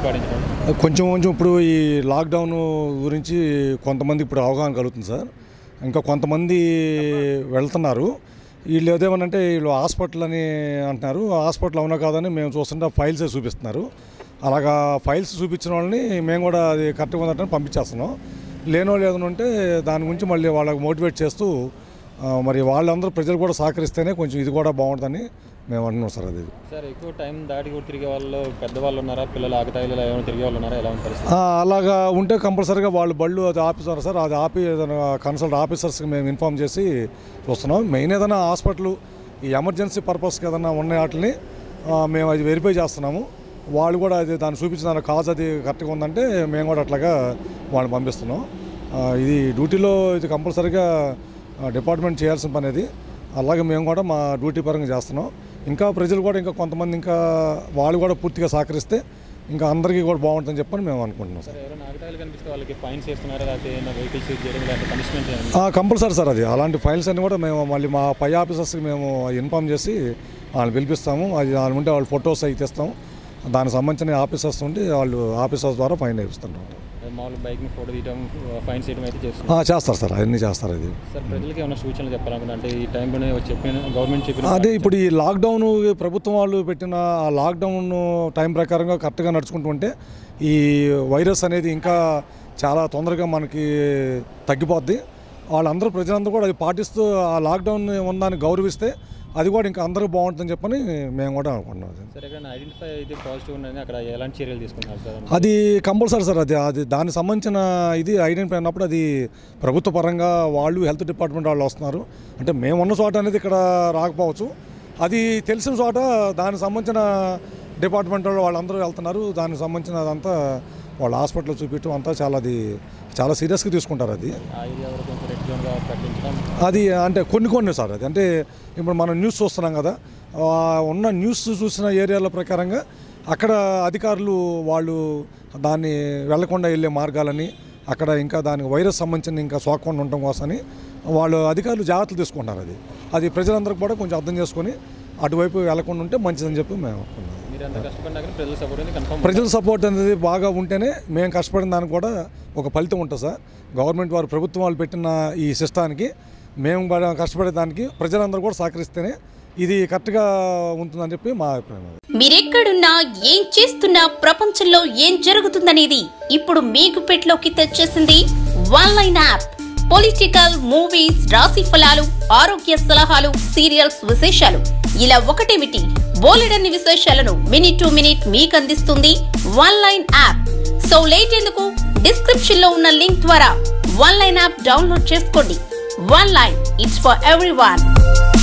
పాటించడం కొంచెం కొంచెం ఇప్పుడు ఈ లాక్డౌన్ గురించి కొంతమంది ఇప్పుడు అవగాహన కలుగుతుంది సార్ ఇంకా కొంతమంది వెళ్తున్నారు వీళ్ళు ఏదేమనంటే వీళ్ళు హాస్పిటల్ అని అంటున్నారు హాస్పిటల్ అవునా కాదని మేము చూస్తుంటే ఫైల్సే చూపిస్తున్నారు అలాగా ఫైల్స్ చూపించిన వాళ్ళని మేము కూడా అది కరెక్ట్గా ఉందంటే పంపించేస్తున్నాం లేనో లేదని ఉంటే దాని గురించి మళ్ళీ వాళ్ళకి మోటివేట్ చేస్తూ ఆ, మరి వాళ్ళందరూ ప్రజలు కూడా సహకరిస్తేనే కొంచెం ఇది కూడా బాగుంటుందని మేము అంటున్నాం సార్ అది సార్ ఎక్కువ టైం దాటి కూడా తిరిగే వాళ్ళు పెద్దవాళ్ళు ఉన్నారా పిల్లలు ఆకతాయిలు ఏమైనా తిరిగే వాళ్ళు ఉన్నారా ఎలా ఉంది పరిస్థితి ఆ, అలాగా ఉంటే కంపల్సరీగా వాళ్ళు బళ్ళు అది ఆఫీసర్ సార్ అది ఆపి ఏదైనా కన్సల్ట్ ఆఫీసర్స్కి మేము ఇన్ఫామ్ చేసి చూస్తున్నాం మెయిన్ ఏదైనా హాస్పిటల్ ఈ ఎమర్జెన్సీ పర్పస్కి ఏదైనా ఉన్న వాటిని ఆ, మేము అది వెరిఫై చేస్తున్నాము వాళ్ళు కూడా అది దాన్ని చూపించిన దాని కాజ్ అది కరెక్ట్గా ఉందంటే మేము కూడా అట్లాగా వాళ్ళని పంపిస్తున్నాం ఆ, ఇది డ్యూటీలో ఇది కంపల్సరీగా ఆ, డిపార్ట్మెంట్ చేయాల్సిన పని అది అలాగే మేము కూడా మా డ్యూటీ పరంగా చేస్తున్నాం ఇంకా ప్రజలు కూడా ఇంకా కొంతమంది ఇంకా వాళ్ళు కూడా పూర్తిగా సహకరిస్తే ఇంకా అందరికీ కూడా బాగుంటుందని చెప్పని మేము అనుకుంటున్నాం సార్ సార్ ఎవరైనా ఆకతాయిలు కనిపిస్తే వాళ్ళకి ఫైన్స్ చేస్తున్నారా లేకపోతే ఏమైనా వెహికల్స్ సీజ్ చేయడం లేకపోతే పనిష్మెంట్ ఏమైనా కంపల్సరీ సార్ అది అలాంటి ఫైల్స్ అన్ని కూడా మేము మళ్ళీ మా పై ఆఫీసర్స్కి మేము ఇన్ఫామ్ చేసి వాళ్ళని పిలిపిస్తాము అది వాళ్ళు ఉంటే వాళ్ళు ఫొటోస్ అవి తెస్తాము దానికి సంబంధించిన ఆఫీసర్స్ ఉండి వాళ్ళు ఆఫీసర్స్ ద్వారా ఫైన్ వేయిస్తుంటారు మామూలు బైక్ని ఫోటో తీయడం ఫైన్స్ చేయడం అయితే చేస్తున్నారు ఆ, చేస్తారు సార్ అవన్నీ చేస్తారు అది సార్ ప్రజలకి ఏమైనా సూచనలు చెప్పాలనుకుంటే అంటే ఈ టైంలోనే చెప్పిన గవర్నమెంట్ చెప్పిన అదే ఇప్పుడు ఈ లాక్డౌన్ ప్రభుత్వం వాళ్ళు పెట్టిన ఆ లాక్డౌన్ టైం ప్రకారంగా కరెక్ట్గా నడుచుకుంటూ ఉంటే ఈ వైరస్ అనేది ఇంకా చాలా తొందరగా మనకి తగ్గిపోద్ది వాళ్ళందరూ ప్రజలందరూ కూడా అది పాటిస్తూ ఆ లాక్డౌన్ ఉందని గౌరవిస్తే అది కూడా ఇంకా అందరూ బాగుంటుందని చెప్పని మేము కూడా అనుకుంటున్నాం సార్ ఎక్కడైనా ఐడెంటిఫై అయితే పాజిటివ్ ఉన్నది అక్కడ ఎలాంటి చర్యలు తీసుకున్నారు సార్ అది కంపల్సరీ సార్ అది అది దానికి సంబంధించిన ఇది ఐడెంటిఫై అయినప్పుడు అది ప్రభుత్వ పరంగా వాళ్ళు హెల్త్ డిపార్ట్మెంట్ వాళ్ళు వస్తున్నారు అంటే మేము ఉన్న చోట అనేది ఇక్కడ రాకపోవచ్చు అది తెలిసిన చోట దానికి సంబంధించిన డిపార్ట్మెంట్ వాళ్ళు వాళ్ళందరూ వెళ్తున్నారు దానికి సంబంధించిన అదంతా వాళ్ళ హాస్పిటల్లో చూపించడం అంతా చాలా అది చాలా సీరియస్గా తీసుకుంటారు అది ఆ ఏరియా వరకు కొంచెం రెడ్ జోన్గా ప్రకటించడం అది అంటే కొన్ని కొన్ని సార్ అది అంటే ఇప్పుడు మనం న్యూస్ చూస్తున్నాం కదా ఆ ఉన్న న్యూస్ చూసిన ఏరియాల ప్రకారంగా అక్కడ అధికారులు వాళ్ళు దాన్ని వెళ్లకుండా వెళ్ళే మార్గాలని అక్కడ ఇంకా దానికి వైరస్ సంబంధించిన ఇంకా సోకకుండా ఉండటం కోసమని వాళ్ళు అధికారులు జాగ్రత్తలు తీసుకుంటున్నారు అది అది ప్రజలందరికీ కూడా కొంచెం అర్థం చేసుకొని అటువైపు వెళ్లకుండా ఉంటే మంచిదని చెప్పి మేము అనుకున్నాం మీరు ఎంత కష్టపడినా కానీ ప్రజల సపోర్ట్ అనేది కన్ఫర్మ్ ప్రజల సపోర్ట్ అనేది బాగా ఉంటేనే మేము కష్టపడిన దానికి కూడా ఒక ఫలితం ఉంటుంది సార్ గవర్నమెంట్ వారు ప్రభుత్వం వాళ్ళు పెట్టిన ఈ సిస్టానికి మేము బాగా కష్టపడే దానికి ప్రజలందరూ కూడా సహకరిస్తేనే ఇది కరెక్ట్గా ఉంటుందని చెప్పి మా అభిప్రాయం అది. మీరెక్కడున్నా ఏం చేస్తున్నా ప్రపంచంలో ఏం జరుగుతుందనేది ఇప్పుడు మీకు పెట్లోకి తెచ్చేసింది one line app political movies రాశి ఫలాలు ఆరోగ్య సలహాలు సీరియల్స్ విశేషాలు ఇలా ఒకటేమిటి బోలెడన్ని విశేషాలను మినిట్ టు మినిట్ మీకు అందిస్తుంది one line app so late ఎందుకు డిస్క్రిప్షన్ లో ఉన్న లింక్ ద్వారా వన్ లైన్ యాప్ డౌన్లోడ్ చేసుకోండి one line it's for every